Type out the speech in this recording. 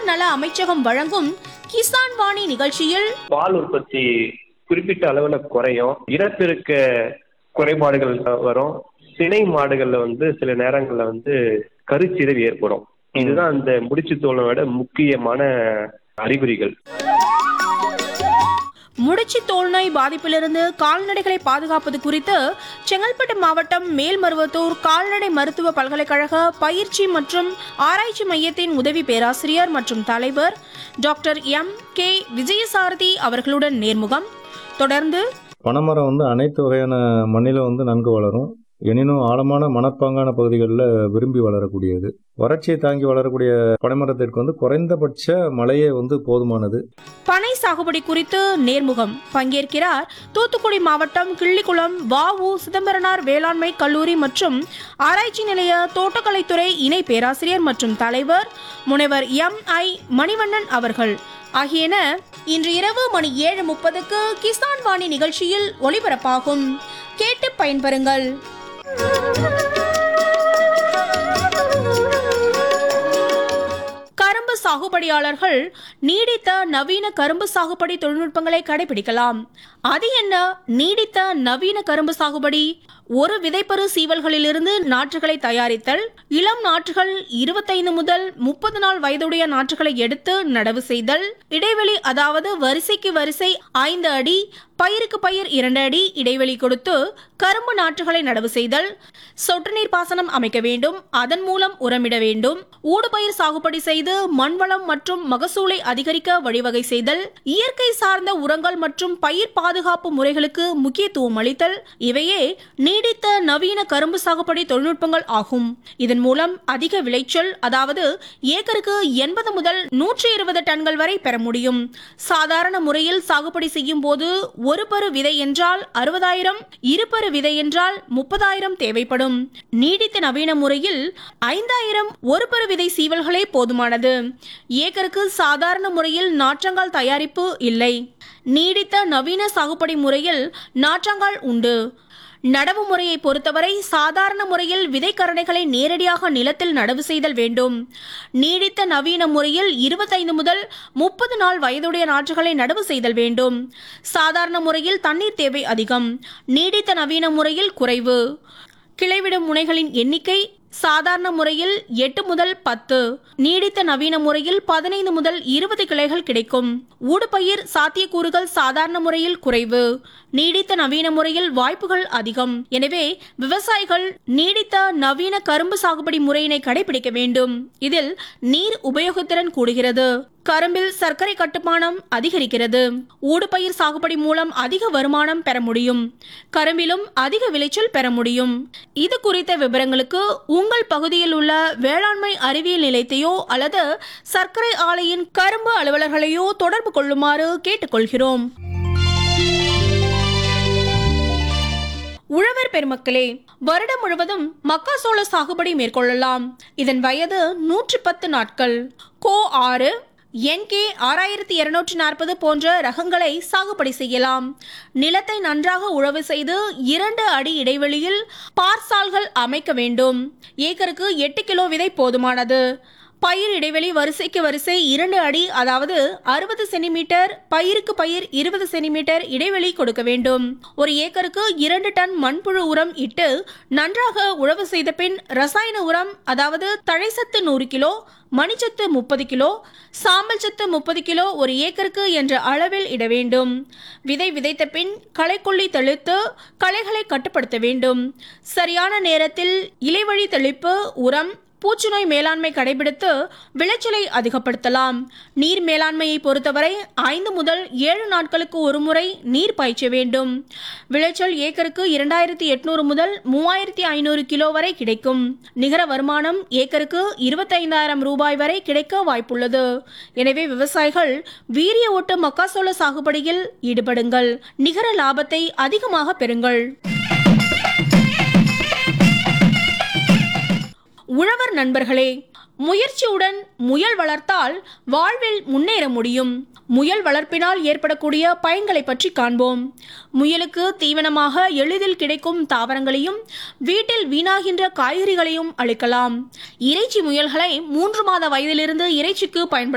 உழவர் நல அமைச்சகம் வழங்கும் கிசான் வாணி நிகழ்ச்சியில் பால் உற்பத்தி குறிப்பிட்ட அளவுல குறையும் இனப்பெருக்க குறைபாடுகள் வரும் சினை மாடுகள்ல வந்து சில நேரங்கள்ல வந்து கருச்சிதைவு ஏற்படும் இதுதான் அந்த முடிச்சு தோலோட முக்கியமான அறிகுறிகள் முடிச்சு தோல்நோய் பாதிப்பிலிருந்து கால்நடைகளை பாதுகாப்பது குறித்து செங்கல்பட்டு மாவட்டம் மேல்மருவத்தூர் கால்நடை மருத்துவ பல்கலைக்கழக பயிற்சி மற்றும் ஆராய்ச்சி மையத்தின் உதவி பேராசிரியர் மற்றும் தலைவர் டாக்டர் எம் கே விஜயசாரதி அவர்களுடன் நேர்முகம் தொடர்ந்து பனைமரம் வந்து அனைத்து வகையான மண்ணிலும் வந்து நன்கு வளரும் எனினும் ஆழமான மணற்பாங்கான பகுதிகளில் விரும்பி வளரக்கூடியது வறட்சியை தாங்கி வளரக்கூடிய பனைமரத்திற்கு வந்து குறைந்தபட்ச மழையே வந்து போதுமானது பனை சாகுபடி குறித்து நேர்முகம் பங்கேற்கிறார் தூத்துக்குடி மாவட்டம் கிள்ளிக்குளம் வஉ சிதம்பரனார் வேளாண்மை கல்லூரி மற்றும் ஆராய்ச்சி நிலைய தோட்டக்கலைத்துறை இணை பேராசிரியர் மற்றும் தலைவர் முனைவர் எம் ஐ மணிவண்ணன் அவர்கள் ஆகியன இன்று இரவு மணி ஏழு முப்பதுக்கு கிசான் வாணி நிகழ்ச்சியில் ஒளிபரப்பாகும் கேட்டு பயன்பெறுங்கள் கரும்பு சாகுபடியாளர்கள் நீடித்த நவீன கரும்பு சாகுபடி தொழில்நுட்பங்களை கடைபிடிக்கலாம் அது என்ன நீடித்த நவீன கரும்பு சாகுபடி ஒரு விதைப்பரு சீவல்களிலிருந்து நாற்றுகளை தயாரித்தல் இளம் நாற்றுகள் இருபத்தைந்து முதல் முப்பது நாள் வயதுடைய நாற்றுகளை எடுத்து நடவு செய்தல் இடைவெளி அதாவது வரிசைக்கு வரிசை ஐந்து அடி பயிருக்கு பயிர் இரண்டு அடி இடைவெளி கொடுத்து கரும்பு நாற்றுகளை நடவு செய்தல் சொட்டு நீர் பாசனம் அமைக்க வேண்டும் அதன் மூலம் உரமிட வேண்டும் ஊடுபயிர் சாகுபடி செய்து மண்வளம் மற்றும் மகசூலை அதிகரிக்க வழிவகை செய்தல் இயற்கை சார்ந்த உரங்கள் மற்றும் பயிர் பாதுகாப்பு முறைகளுக்கு முக்கியத்துவம் அளித்தல் இவையே நீடித்த நவீன கரும்பு சாகுபடி தொழில்நுட்பங்கள் ஆகும் இதன் மூலம் அதிக விளைச்சல் அதாவது ஏக்கருக்கு எண்பது முதல் நூற்றி இருபது டன்கள் வரை பெற முடியும் சாதாரண முறையில் சாகுபடி செய்யும் போது ஒரு பரு விதை என்றால் அறுபதாயிரம் இருபரு விதை என்றால் முப்பதாயிரம் தேவைப்படும் நீடித்த நவீன முறையில் ஐந்தாயிரம் ஒரு பரு விதை சீவல்களே போதுமானது ஏக்கருக்கு சாதாரண முறையில் நாற்றங்கால் தயாரிப்பு இல்லை நீடித்த நவீன சாகுபடி முறையில் நாற்றங்கால் உண்டு நடவு முறையை பொறுத்தவரை சாதாரண முறையில் விதைக்கரணைகளை நேரடியாக நிலத்தில் நடவு செய்தல் வேண்டும் நீடித்த நவீன முறையில் இருபத்தைந்து முதல் முப்பது நாள் வயதுடைய நாற்றுகளை நடவு செய்தல் வேண்டும் சாதாரண முறையில் தண்ணீர் தேவை அதிகம் நீடித்த நவீன முறையில் குறைவு கிளைவிடும் முனைகளின் எண்ணிக்கை சாதாரண முறையில் எட்டு முதல் பத்து நீடித்த நவீன முறையில் பதினைந்து முதல் இருபது கிளைகள் கிடைக்கும் ஊடுபயிர் சாத்தியக்கூறுகள் சாதாரண முறையில் குறைவு நீடித்த நவீன முறையில் வாய்ப்புகள் அதிகம் எனவே விவசாயிகள் நீடித்த நவீன கரும்பு சாகுபடி முறையினை கடைபிடிக்க வேண்டும் இதில் நீர் உபயோகத்திறன் கூடுகிறது கரும்பில் சர்க்கரை கட்டுமானம் அதிகரிக்கிறது ஊடுபயிர் சாகுபடி மூலம் அதிக வருமானம் பெற முடியும் கரும்பிலும் அதிக விளைச்சல் பெற முடியும் இது குறித்த விவரங்களுக்கு உங்கள் பகுதியில் உள்ள வேளாண்மை அறிவியல் நிலையத்தையோ அல்லது சர்க்கரை ஆலையின் கரும்பு அலுவலர்களையோ தொடர்பு கொள்ளுமாறு கேட்டுக்கொள்கிறோம் உழவர் பெருமக்களே வருடம் முழுவதும் மக்காசோள சாகுபடி மேற்கொள்ளலாம் இதன் வயது நூற்றி பத்து நாட்கள் கோ ஆறு என்கே ஆறாயிரத்தி இருநூற்றி நாற்பது போன்ற ரகங்களை சாகுபடி செய்யலாம் நிலத்தை நன்றாக உழவு செய்து இரண்டு அடி இடைவெளியில் பார்சால்கள் அமைக்க வேண்டும் ஏக்கருக்கு எட்டு கிலோ விதை போதுமானது பயிர் இடைவெளி வரிசைக்கு வரிசை இரண்டு அடி அதாவது அறுபது சென்டிமீட்டர் பயிருக்கு பயிர் இருபது சென்டிமீட்டர் இடைவெளி கொடுக்க வேண்டும் ஒரு ஏக்கருக்கு இரண்டு டன் மண்புழு உரம் இட்டு நன்றாக உழவு செய்த பின் ரசாயன உரம் அதாவது தழைசத்து நூறு கிலோ மணிச்சத்து முப்பது கிலோ சாம்பல் சத்து முப்பது கிலோ ஒரு ஏக்கருக்கு என்ற அளவில் இட வேண்டும் விதை விதைத்த பின் களைக்கொல்லி தெளித்து களைகளை கட்டுப்படுத்த வேண்டும் சரியான நேரத்தில் இலைவழி தெளிப்பு உரம் பூச்சிநோய் மேலாண்மை கடைபிடித்து விளைச்சலை அதிகப்படுத்தலாம் நீர் மேலாண்மையை பொறுத்தவரை ஐந்து முதல் ஏழு நாட்களுக்கு ஒருமுறை நீர் பாய்ச்ச வேண்டும் விளைச்சல் ஏக்கருக்கு இரண்டாயிரத்தி எட்நூறு முதல் மூவாயிரத்தி ஐநூறு கிலோ வரை கிடைக்கும் நிகர வருமானம் ஏக்கருக்கு இருபத்தைந்தாயிரம் ரூபாய் வரை கிடைக்க வாய்ப்புள்ளது எனவே விவசாயிகள் வீரிய ஓட்டு மக்காசோள சாகுபடியில் ஈடுபடுங்கள் நிகர லாபத்தை அதிகமாக பெறுங்கள் உழவர் நண்பர்களே முயற்சியுடன் முயல் வளர்த்தால் வாழ்வில் முன்னேற முடியும் முயல் வளர்ப்பினால் ஏற்படக்கூடிய பயன்களை பற்றி காண்போம் முயலுக்கு தீவனமாக எளிதில் கிடைக்கும் தாவரங்களையும் வீட்டில் வீணாகின்ற காய்கறிகளையும் அளிக்கலாம் இறைச்சி முயல்களை மூன்று மாத வயதிலிருந்து இறைச்சிக்கு பயன்படுத்த